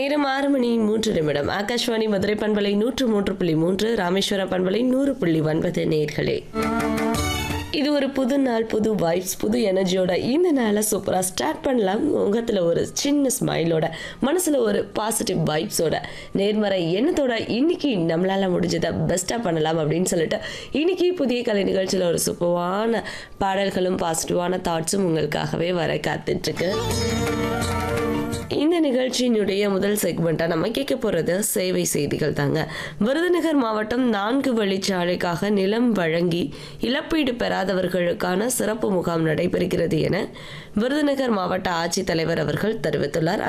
நேரம் ஆறு மணி மூன்று நிமிடம் ஆகாஷ்வாணி மதுரை பண்பலை நூற்று மூன்று புள்ளி மூன்று ராமேஸ்வரம் பண்பலை நூறு புள்ளி ஒன்பது நேர்களே இது ஒரு புது நாள் புது வைப்ஸ் புது எனர்ஜியோட இந்த நாளை சூப்பராக ஸ்டார்ட் பண்ணலாம் முகத்தில் ஒரு சின்ன ஸ்மைலோட மனசில் ஒரு பாசிட்டிவ் வைப்ஸோட நேர்மறை எண்ணத்தோட இன்னைக்கு நம்மளால் முடிஞ்சதை பெஸ்ட்டாக பண்ணலாம் அப்படின்னு சொல்லிட்டு இன்னைக்கு புதிய கலை நிகழ்ச்சியில் ஒரு சூப்பரான பாடல்களும் பாசிட்டிவான தாட்ஸும் உங்களுக்காகவே வர காத்துட்ருக்கு இந்த நிகழ்ச்சியினுடைய முதல் செக்மெண்ட்டாக நம்ம கேட்க போகிறது சேவை செய்திகள் தாங்க விருதுநகர் மாவட்டம் நான்கு வழிச்சாலைக்காக நிலம் வழங்கி இழப்பீடு பெறாதவர்களுக்கான சிறப்பு முகாம் நடைபெறுகிறது என விருதுநகர் மாவட்ட ஆட்சித்தலைவர் அவர்கள் தெரிவித்துள்ளார்